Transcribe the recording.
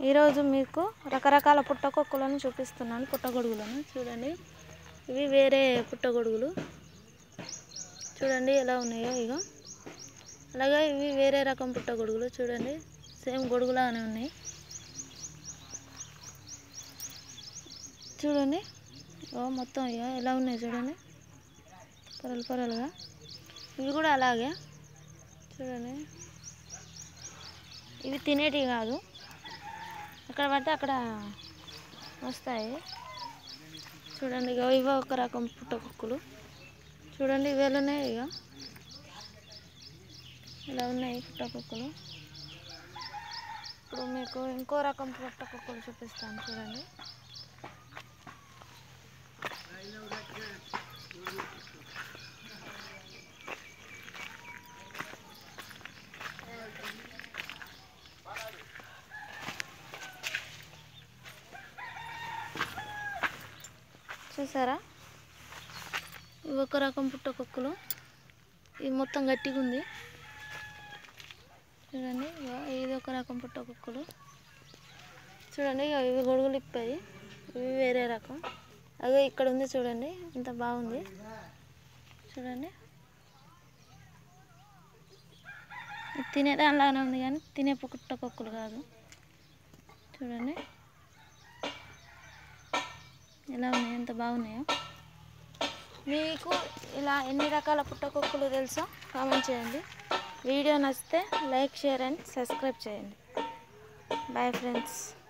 ఈరోజు మీకు రకరకాల పుట్టకొక్కులను చూపిస్తున్నాను పుట్టగొడుగులను చూడండి ఇవి వేరే పుట్టగొడుగులు చూడండి ఎలా ఉన్నాయో ఇక అలాగే ఇవి వేరే రకం పుట్టగొడుగులు చూడండి సేమ్ గొడుగులాగానే ఉన్నాయి చూడండి ఓ మొత్తం ఇక ఎలా ఉన్నాయి చూడండి పొరలు పొరలుగా ఇవి కూడా అలాగే చూడండి ఇవి తినేటివి కాదు ఎక్కడ పడితే అక్కడ వస్తాయి చూడండి ఇక ఇవి ఒక రకం పుట్టకుక్కులు చూడండి ఇవి ఎలా ఉన్నాయి ఇక ఇలా ఉన్నాయి పుట్టకుక్కులు ఇప్పుడు మీకు ఇంకో రకం పుట్టకుక్కులు చూపిస్తాను చూడండి చూసారా ఇవి ఒక రకం పుట్టకొక్కులు ఇది మొత్తం గట్టిగా ఉంది చూడండి ఇగో ఇది ఒక రకం పుట్టకొక్కులు చూడండి ఇగో ఇవి గొడుగులు ఇప్పాయి ఇవి వేరే రకం అదే ఇక్కడ ఉంది చూడండి ఇంత బాగుంది చూడండి ఇది తినే దానిలాగానే ఉంది కానీ తినే పుట్టకొక్కులు కాదు చూడండి ఎలా ఉన్నాయి ఎంత బాగున్నాయో మీకు ఇలా ఎన్ని రకాల పుట్టకొక్కులు తెలుసో కామెంట్ చేయండి వీడియో నచ్చితే లైక్ షేర్ అండ్ సబ్స్క్రైబ్ చేయండి బాయ్ ఫ్రెండ్స్